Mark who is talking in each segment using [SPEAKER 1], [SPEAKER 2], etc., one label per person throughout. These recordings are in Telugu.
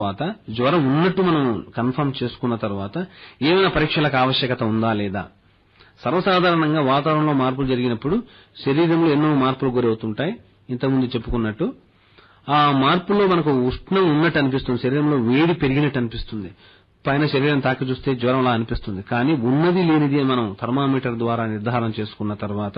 [SPEAKER 1] తర్వాత జ్వరం ఉన్నట్టు మనం కన్ఫర్మ్ చేసుకున్న తర్వాత ఏమైనా పరీక్షలకు ఆవశ్యకత ఉందా లేదా సర్వసాధారణంగా వాతావరణంలో మార్పులు జరిగినప్పుడు శరీరంలో ఎన్నో మార్పులు గురవుతుంటాయి ఇంతకుముందు చెప్పుకున్నట్టు ఆ మార్పుల్లో మనకు ఉష్ణం ఉన్నట్టు అనిపిస్తుంది శరీరంలో వేడి పెరిగినట్టు అనిపిస్తుంది పైన శరీరం తాకి చూస్తే జ్వరంలా అనిపిస్తుంది కానీ ఉన్నది లేనిది అని మనం థర్మామీటర్ ద్వారా నిర్ధారణ చేసుకున్న తర్వాత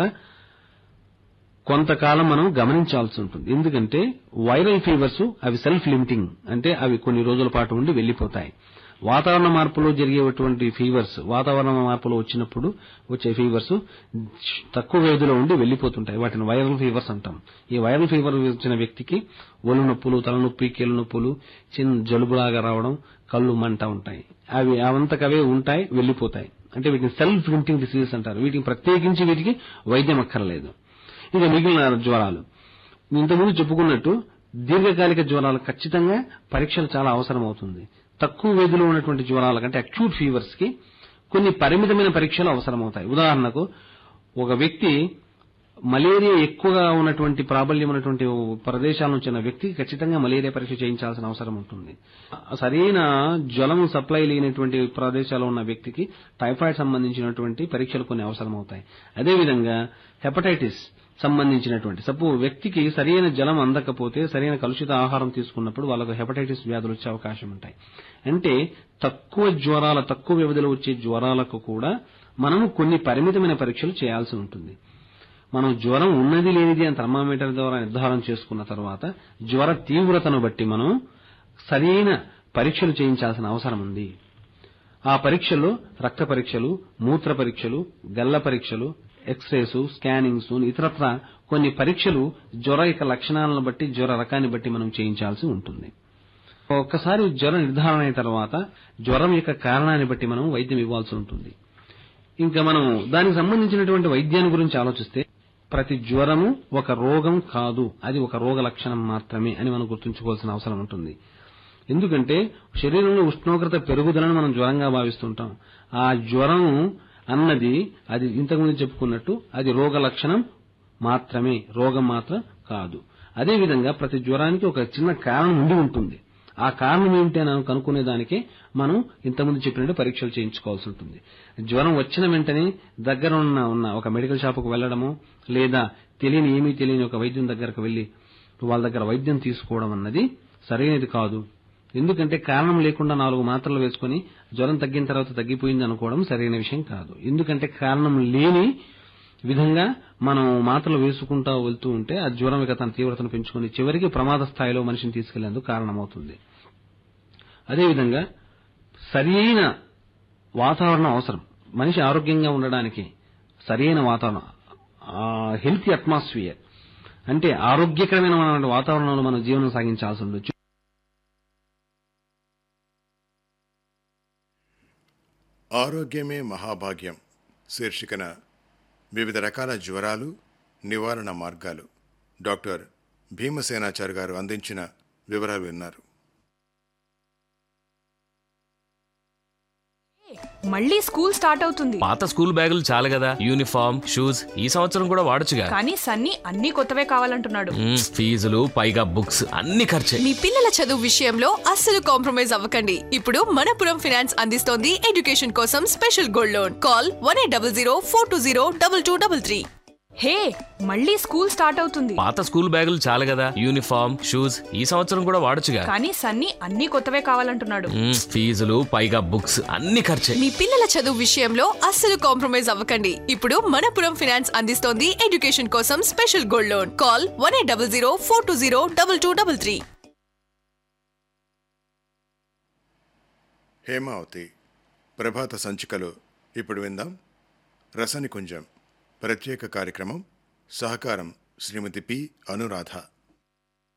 [SPEAKER 1] కొంతకాలం మనం గమనించాల్సి ఉంటుంది ఎందుకంటే వైరల్ ఫీవర్స్ అవి సెల్ఫ్ లిమిటింగ్ అంటే అవి కొన్ని రోజుల పాటు ఉండి వెళ్లిపోతాయి వాతావరణ మార్పులో జరిగేటువంటి ఫీవర్స్ వాతావరణ మార్పులు వచ్చినప్పుడు వచ్చే ఫీవర్స్ తక్కువ వ్యవధిలో ఉండి వెళ్లిపోతుంటాయి వాటిని వైరల్ ఫీవర్స్ అంటాం ఈ వైరల్ ఫీవర్ వచ్చిన వ్యక్తికి ఒళ్ళు నొప్పులు తలనొప్పి కీళ్ళ నొప్పులు చిన్న జలుబులాగా రావడం కళ్ళు మంట ఉంటాయి అవి అవంతకవే ఉంటాయి వెళ్లిపోతాయి అంటే వీటిని సెల్ఫ్ లిమిటింగ్ డిసీజెస్ అంటారు వీటికి ప్రత్యేకించి వీటికి వైద్యం అక్కర్లేదు ఇక మిగిలిన జ్వరాలు ఇంతకుముందు చెప్పుకున్నట్టు దీర్ఘకాలిక జ్వరాలు ఖచ్చితంగా పరీక్షలు చాలా అవసరం అవుతుంది తక్కువ వ్యధిలో ఉన్నటువంటి జ్వరాల కంటే అక్యూట్ ఫీవర్స్ కి కొన్ని పరిమితమైన పరీక్షలు అవసరమవుతాయి ఉదాహరణకు ఒక వ్యక్తి మలేరియా ఎక్కువగా ఉన్నటువంటి ప్రాబల్యం ఉన్నటువంటి ప్రదేశాల నుంచి ఉన్న వ్యక్తికి ఖచ్చితంగా మలేరియా పరీక్ష చేయించాల్సిన అవసరం ఉంటుంది సరైన జ్వరం సప్లై లేనటువంటి ప్రదేశాల్లో ఉన్న వ్యక్తికి టైఫాయిడ్ సంబంధించినటువంటి పరీక్షలు కొన్ని అవసరం అవుతాయి అదేవిధంగా హెపటైటిస్ సంబంధించినటువంటి సపో వ్యక్తికి సరైన జలం అందకపోతే సరైన కలుషిత ఆహారం తీసుకున్నప్పుడు వాళ్ళకు హెపటైటిస్ వ్యాధులు వచ్చే అవకాశం ఉంటాయి అంటే తక్కువ జ్వరాల తక్కువ వ్యవధిలో వచ్చే జ్వరాలకు కూడా మనము కొన్ని పరిమితమైన పరీక్షలు చేయాల్సి ఉంటుంది మనం జ్వరం ఉన్నది లేనిది అని థర్మామీటర్ ద్వారా నిర్ధారణ చేసుకున్న తర్వాత జ్వర తీవ్రతను బట్టి మనం సరైన పరీక్షలు చేయించాల్సిన అవసరం ఉంది ఆ పరీక్షల్లో రక్త పరీక్షలు మూత్ర పరీక్షలు గల్ల పరీక్షలు ఎక్స్రేస్ స్కానింగ్స్ ఇతరత్ర కొన్ని పరీక్షలు జ్వర యొక్క లక్షణాలను బట్టి జ్వర రకాన్ని బట్టి మనం చేయించాల్సి ఉంటుంది ఒక్కసారి జ్వరం నిర్ధారణ అయిన తర్వాత జ్వరం యొక్క కారణాన్ని బట్టి మనం వైద్యం ఇవ్వాల్సి ఉంటుంది ఇంకా మనం దానికి సంబంధించినటువంటి వైద్యాన్ని గురించి ఆలోచిస్తే ప్రతి జ్వరము ఒక రోగం కాదు అది ఒక రోగ లక్షణం మాత్రమే అని మనం గుర్తుంచుకోవాల్సిన అవసరం ఉంటుంది ఎందుకంటే శరీరంలో ఉష్ణోగ్రత పెరుగుదలను మనం జ్వరంగా భావిస్తుంటాం ఆ జ్వరం అన్నది అది ఇంతకుముందు చెప్పుకున్నట్టు అది రోగ లక్షణం మాత్రమే రోగం మాత్రం కాదు అదేవిధంగా ప్రతి జ్వరానికి ఒక చిన్న కారణం ఉండి ఉంటుంది ఆ కారణం ఏమిటి అని కనుక్కునే దానికే మనం ఇంతకుముందు చెప్పినట్టు పరీక్షలు చేయించుకోవాల్సి ఉంటుంది జ్వరం వచ్చిన వెంటనే దగ్గర ఉన్న ఉన్న ఒక మెడికల్ షాపుకు వెళ్లడము లేదా తెలియని ఏమీ తెలియని ఒక వైద్యం దగ్గరకు వెళ్లి వాళ్ళ దగ్గర వైద్యం తీసుకోవడం అన్నది సరైనది కాదు ఎందుకంటే కారణం లేకుండా నాలుగు మాత్రలు వేసుకుని జ్వరం తగ్గిన తర్వాత తగ్గిపోయింది అనుకోవడం సరైన విషయం కాదు ఎందుకంటే కారణం లేని విధంగా మనం మాత్రలు వేసుకుంటా వెళ్తూ ఉంటే ఆ జ్వరం ఇక తన తీవ్రతను పెంచుకుని చివరికి ప్రమాద స్థాయిలో మనిషిని తీసుకెళ్లేందుకు కారణమవుతుంది అదేవిధంగా సరియైన వాతావరణం అవసరం మనిషి ఆరోగ్యంగా ఉండడానికి సరియైన వాతావరణం హెల్తీ అట్మాస్ఫియర్ అంటే ఆరోగ్యకరమైన వాతావరణంలో మనం జీవనం సాగించాల్సి ఉండొచ్చు
[SPEAKER 2] ఆరోగ్యమే మహాభాగ్యం శీర్షికన వివిధ రకాల జ్వరాలు నివారణ మార్గాలు డాక్టర్ భీమసేనాచారి గారు అందించిన వివరాలు విన్నారు
[SPEAKER 3] మళ్ళీ స్కూల్ స్టార్ట్ అవుతుంది
[SPEAKER 4] పాత స్కూల్ బ్యాగులు చాలు కదా యూనిఫామ్ షూస్ ఈ సంవత్సరం కూడా వాడొచ్చుగా
[SPEAKER 3] కానీ సన్నీ అన్ని కొత్తవే కావాలంటున్నాడు
[SPEAKER 4] మ్మ్, ఫీజులు పైగా బుక్స్ అన్ని ఖర్చే
[SPEAKER 5] మీ పిల్లల చదువు విషయంలో అస్సలు కాంప్రమైజ్ అవ్వకండి ఇప్పుడు మనపురం ఫైనాన్స్ అందిస్తోంది ఎడ్యుకేషన్ కోసం special gold loan call one eight double zero four two zero double two double three
[SPEAKER 3] hey మళ్ళీ స్కూల్ స్టార్ట్ అవుతుంది
[SPEAKER 4] పాత స్కూల్ బ్యాగులు చాలు కదా యూనిఫామ్ షూస్ ఈ సంవత్సరం కూడా వాడొచ్చుగా
[SPEAKER 3] కానీ సన్నీ అన్ని కొత్తవే కావాలంటున్నాడు
[SPEAKER 4] మ్మ్, ఫీజులు పైగా బుక్స్ అన్ని ఖర్చే
[SPEAKER 5] మీ పిల్లల చదువు విషయంలో అస్సలు కాంప్రమైజ్ అవ్వకండి ఇప్పుడు మనపురం ఫైనాన్స్ అందిస్తోంది ఎడ్యుకేషన్ కోసం special gold loan call one eight double zero four two zero double two double three
[SPEAKER 2] Hemavathi ప్రభాత సంచికలు ఇప్పుడు విందాం రసనికుంజం ప్రత్యేక కార్యక్రమం సహకారం శ్రీమతి పి అనురాధ